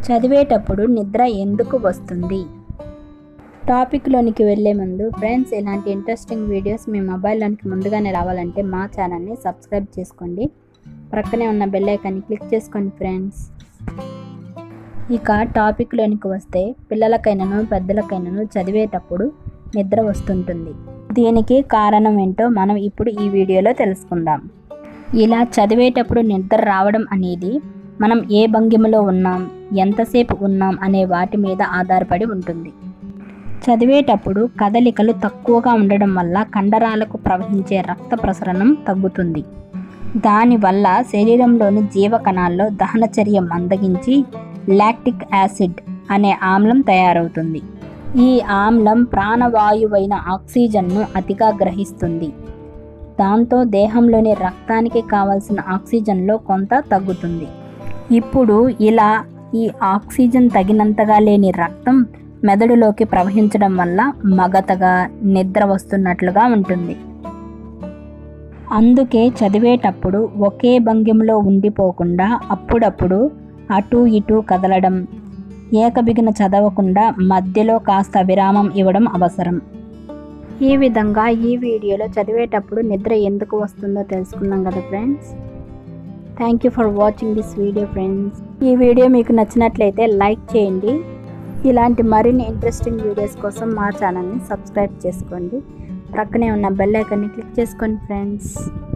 చదివేటప్పుడు నిద్ర ఎందుకు వస్తుంది టాపిక్లోనికి వెళ్ళే ముందు ఫ్రెండ్స్ ఇలాంటి ఇంట్రెస్టింగ్ వీడియోస్ మీ మొబైల్లోనికి ముందుగానే రావాలంటే మా ఛానల్ని సబ్స్క్రైబ్ చేసుకోండి ప్రక్కనే ఉన్న బెల్ ఐకాన్ని క్లిక్ చేసుకోండి ఫ్రెండ్స్ ఇక టాపిక్లోనికి వస్తే పిల్లలకైనను పెద్దలకైనను చదివేటప్పుడు నిద్ర వస్తుంటుంది దీనికి కారణం ఏంటో మనం ఇప్పుడు ఈ వీడియోలో తెలుసుకుందాం ఇలా చదివేటప్పుడు నిద్ర రావడం అనేది మనం ఏ భంగిమలో ఉన్నాం ఎంతసేపు ఉన్నాం అనే వాటి మీద ఆధారపడి ఉంటుంది చదివేటప్పుడు కదలికలు తక్కువగా ఉండడం వల్ల కండరాలకు ప్రవహించే రక్త ప్రసరణం తగ్గుతుంది దానివల్ల శరీరంలోని జీవకణాల్లో దహనచర్య మందగించి లాక్టిక్ యాసిడ్ అనే ఆమ్లం తయారవుతుంది ఈ ఆమ్లం ప్రాణవాయువైన ఆక్సిజన్ను అతిగా గ్రహిస్తుంది దాంతో దేహంలోని రక్తానికి కావలసిన ఆక్సిజన్లో కొంత తగ్గుతుంది ఇప్పుడు ఇలా ఈ ఆక్సిజన్ తగినంతగా లేని రక్తం మెదడులోకి ప్రవహించడం వల్ల మగతగా నిద్ర వస్తున్నట్లుగా ఉంటుంది అందుకే చదివేటప్పుడు ఒకే భంగిమలో ఉండిపోకుండా అప్పుడప్పుడు అటు ఇటు కదలడం ఏకబిగిన చదవకుండా మధ్యలో కాస్త విరామం ఇవ్వడం అవసరం ఈ విధంగా ఈ వీడియోలో చదివేటప్పుడు నిద్ర ఎందుకు వస్తుందో తెలుసుకున్నాం కదా friends thank you for watching this video friends ఈ వీడియో మీకు నచ్చినట్లయితే లైక్ చేయండి ఇలాంటి మరిన్ని ఇంట్రెస్టింగ్ వీడియోస్ కోసం మా ఛానల్ని సబ్స్క్రైబ్ చేసుకోండి ప్రక్కనే ఉన్న బెల్ ఐకాన్ని క్లిక్ చేసుకోండి ఫ్రెండ్స్